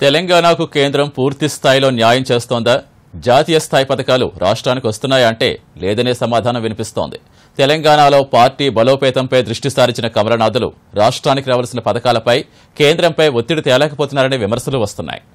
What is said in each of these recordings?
తెలంగాణకు కేంద్రం పూర్తి స్థాయిలో న్యాయం చేస్తోందా జాతీయ స్థాయి పథకాలు రాష్ట్రానికి వస్తున్నాయా అంటే లేదనే సమాధానం వినిపిస్తోంది తెలంగాణలో పార్టీ బలోపేతంపై దృష్టి సారించిన కమలనాథులు రాష్ట్రానికి రావాల్సిన పథకాలపై కేంద్రంపై ఒత్తిడి తేలేకపోతున్నారనే విమర్శలు వస్తున్నాయి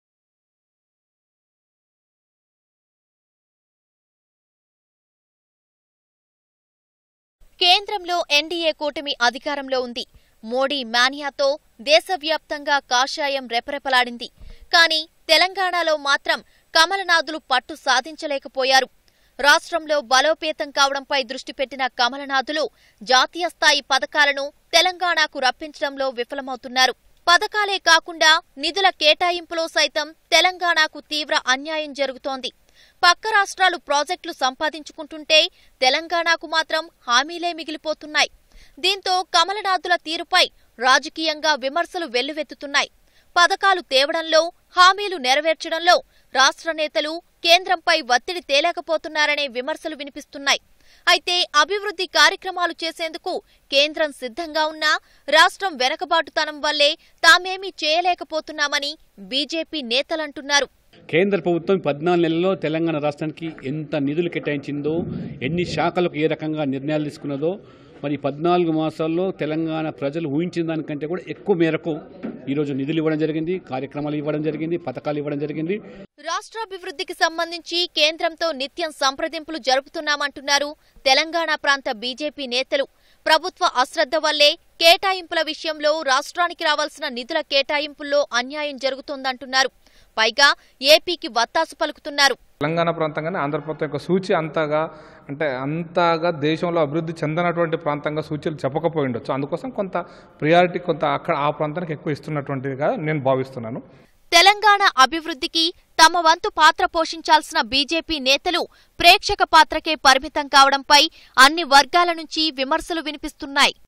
కేంద్రంలో ఎన్డీఏ కూటమి అధికారంలో ఉంది మోడీ మానియాతో దేశవ్యాప్తంగా కాషాయం రెపరెపలాడింది కానీ తెలంగాణలో మాత్రం కమలనాథులు పట్టు సాధించలేకపోయారు రాష్ట్రంలో బలోపేతం కావడంపై దృష్టి పెట్టిన కమలనాథులు జాతీయ స్థాయి పథకాలను తెలంగాణకు రప్పించడంలో విఫలమవుతున్నారు పథకాలే కాకుండా నిధుల కేటాయింపులో సైతం తెలంగాణకు తీవ్ర అన్యాయం జరుగుతోంది పక్క రాష్ట్రాలు ప్రాజెక్టులు సంపాదించుకుంటుంటే తెలంగాణకు మాత్రం హామీలే మిగిలిపోతున్నాయి దీంతో కమలనాథుల తీరుపై రాజకీయంగా విమర్శలు వెల్లువెత్తుతున్నాయి పథకాలు తేవడంలో హామీలు నెరవేర్చడంలో రాష్ట్ర నేతలు కేంద్రంపై ఒత్తిడి తేలేకపోతున్నారనే విమర్శలు వినిపిస్తున్నాయి అయితే అభివృద్ధి కార్యక్రమాలు చేసేందుకు కేంద్రం సిద్ధంగా ఉన్నా రాష్ట్రం వెనకబాటుతనం వల్లే తామేమీ చేయలేకపోతున్నామని బీజేపీ నేతలంటున్నారు కేంద్ర ప్రభుత్వం పద్నాలుగు నెలల్లో తెలంగాణ రాష్ట్రానికి ఎంత నిధులు కేటాయించిందో ఎన్ని శాఖలకు ఏ రకంగా నిర్ణయాలు తీసుకున్నదో మరి పద్నాలుగు మాసాల్లో తెలంగాణ ప్రజలు ఊహించిన దానికంటే కూడా ఎక్కువ మేరకు ఈరోజు నిధులు ఇవ్వడం జరిగింది కార్యక్రమాలు ఇవ్వడం జరిగింది పథకాలు ఇవ్వడం జరిగింది రాష్ట్రాభివృద్ధికి సంబంధించి కేంద్రంతో నిత్యం సంప్రదింపులు జరుపుతున్నామంటున్నారు తెలంగాణ ప్రాంత బీజేపీ నేతలు ప్రభుత్వ అశ్రద్ధ వల్లే కేటాయింపుల విషయంలో రాష్ట్రానికి రావాల్సిన నిధుల కేటాయింపుల్లో అన్యాయం జరుగుతోందంటున్నారు పైగా ఏపీకి వత్తాసు పలుకుతున్నారు తెలంగాణ ప్రాంతం కానీ ఆంధ్ర ప్రాంతం యొక్క సూచి అంతగా అంటే అంతగా దేశంలో అభివృద్ధి చెందనటువంటి ప్రాంతంగా సూచీలు చెప్పకపోయి ఉండొచ్చు అందుకోసం కొంత ప్రియారిటీ కొంత అక్కడ ఆ ప్రాంతానికి ఎక్కువ ఇస్తున్నటువంటిదిగా నేను భావిస్తున్నాను తెలంగాణ అభివృద్ధికి తమ వంతు పాత్ర పోషించాల్సిన బీజేపీ నేతలు ప్రేక్షక పాత్రకే పరిమితం కావడంపై అన్ని వర్గాల నుంచి విమర్శలు వినిపిస్తున్నాయి